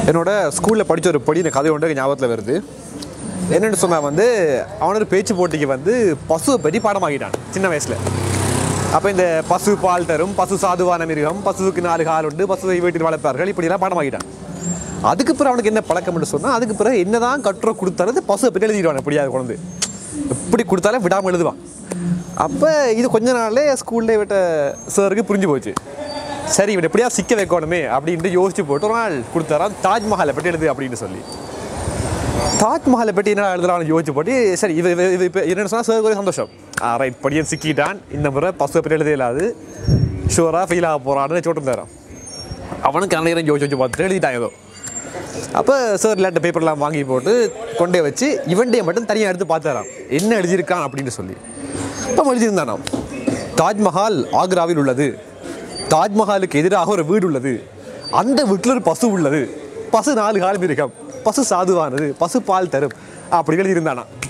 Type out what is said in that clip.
என்னோட ஸ்கூலில் படித்த ஒரு பொடி இந்த கதை ஒன்று ஞாபகத்தில் வருது என்னென்னு சொன்னால் வந்து அவனோட பேச்சு போட்டிக்கு வந்து பசுவை பற்றி பாடமாக்கிட்டான் சின்ன வயசில் அப்போ இந்த பசு பால் தரும் பசு சாதுவான மிருகம் பசுவுக்கு நாலு கால் உண்டு பசுவை வீட்டில் வளர்ப்பார்கள் இப்படிலாம் பாடமாக்கிட்டான் அதுக்கு பிறகு அவனுக்கு என்ன பழக்கம்னு சொன்னால் அதுக்கு பிறகு என்னதான் கட்டுரை கொடுத்தாலும் இந்த பசுவை பற்றி எழுதிடுவான் எப்படியாவது குழந்தை எப்படி கொடுத்தாலும் விடாமல் எழுதுவான் அப்போ இது கொஞ்ச நாள்லே ஸ்கூல்ல விட்ட சாருக்கு புரிஞ்சு போச்சு சரி இவன் எப்படியா சிக்க வைக்கணுமே அப்படின்ட்டு யோசிச்சு போட்டு ஒரு நாள் கொடுத்தாராம் தாஜ்மஹாலை பற்றி எழுது அப்படின்னு சொல்லி தாஜ்மஹாலை பற்றி என்ன எழுதலாம்னு யோசிச்சு போட்டு சரி இது இது இப்போ என்னென்னு சொன்னால் சார் ஒரே சந்தோஷம் ஆ ரைட் படியன் சிக்கிட்டான் இந்த முறை பசுவை பற்றி எழுத இல்லாது ஷூராக ஃபெயில் ஆக போகிறான்னு சொல்லிட்டு தரான் அவனுக்கு அன்னையம் யோசிச்சு வச்சு பார்த்துட்டு எழுதிட்டான் ஏதோ அப்போ சார் இல்லாட்ட பேப்பர்லாம் வாங்கி போட்டு கொண்டே வச்சு இவன்டே மட்டும் தனியாக எடுத்து பார்த்தாராம் என்ன எழுதியிருக்கான் அப்படின்னு சொல்லி அப்போ எழுதியிருந்தானாம் தாஜ்மஹால் ஆக்ராவில் உள்ளது தாஜ்மஹாலுக்கு எதிராக ஒரு வீடு உள்ளது அந்த வீட்டில் ஒரு பசு உள்ளது பசு நாலு காலம் இருக்கும் பசு சாதுவானது பசு பால் தரும் அப்படி எழுதியிருந்தானா